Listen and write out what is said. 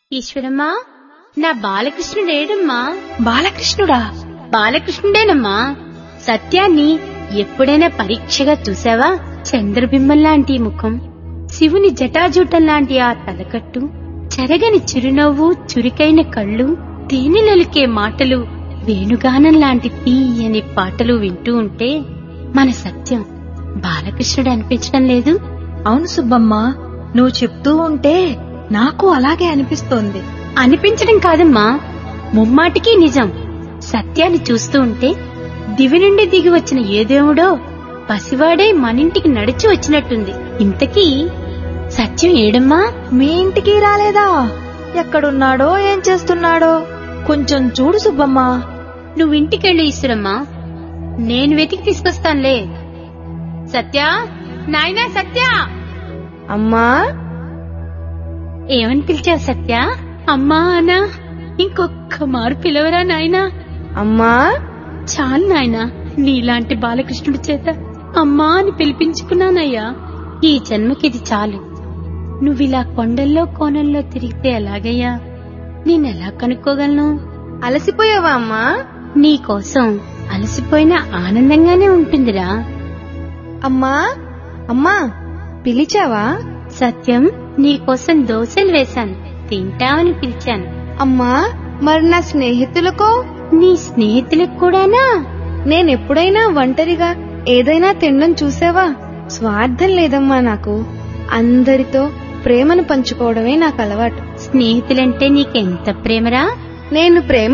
ఈశ్వరమ్మా నా బాలకృష్ణుడేడమ్మా బాలకృష్ణుడా బాలకృష్ణుడేనమ్మా సత్యాన్ని ఎప్పుడైనా పరీక్షగా చూసావా చంద్రబింబం లాంటి ముఖం శివుని జటాజూటం లాంటి ఆ తలకట్టు చెరగని చిరునవ్వు చురుకైన కళ్ళు తేనెలొలికే మాటలు వేణుగానం లాంటి తీయని పాటలు వింటూ ఉంటే మన సత్యం బాలకృష్ణుడు అనిపించడం లేదు అవును సుబ్బమ్మ నువ్వు చెప్తూ ఉంటే నాకు అలాగే అనిపిస్తోంది అనిపించడం కాదమ్మా ముమ్మాటికి నిజం సత్యాన్ని చూస్తూ ఉంటే దివి నుండి దిగి వచ్చిన ఏ దేవుడో పసివాడే మనింటికి నడిచి వచ్చినట్టుంది ఇంతకీ సత్యం ఏడమ్మా మీ ఇంటికి రాలేదా ఎక్కడున్నాడో ఏం చేస్తున్నాడో కొంచెం చూడు సుబ్బమ్మ నువ్వు ఇంటికెళ్ళు ఈశ్వరమ్మా నేను వెతికి తీసుకొస్తానులే సత్య నాయనా సత్య అమ్మా ఏమని పిలిచావు సత్య అమ్మా అనా ఇంకొక్క మారు పిలవరా నాయనా అమ్మా చాలు నాయనా నీలాంటి బాలకృష్ణుడి చేత అమ్మా అని పిలిపించుకున్నానయ్యా ఈ జన్మకిది చాలు నువ్విలా కొండల్లో కోనల్లో తిరిగితే ఎలాగయ్యా నేనెలా కనుక్కోగలను అలసిపోయావా అమ్మా నీకోసం అలసిపోయినా ఆనందంగానే ఉంటుందిరా అమ్మా అమ్మా పిలిచావా సత్యం నీకోసం దోశలు వేశాను తింటావని పిలిచాను అమ్మా మరి నా స్నేహితులకో నీ స్నేహితులకు కూడానా నేనెప్పుడైనా ఒంటరిగా ఏదైనా తినడం చూసావా స్వార్థం లేదమ్మా నాకు అందరితో ప్రేమను పంచుకోవడమే నాకు అలవాటు స్నేహితులంటే నీకెంత ప్రేమరా నేను ప్రేమ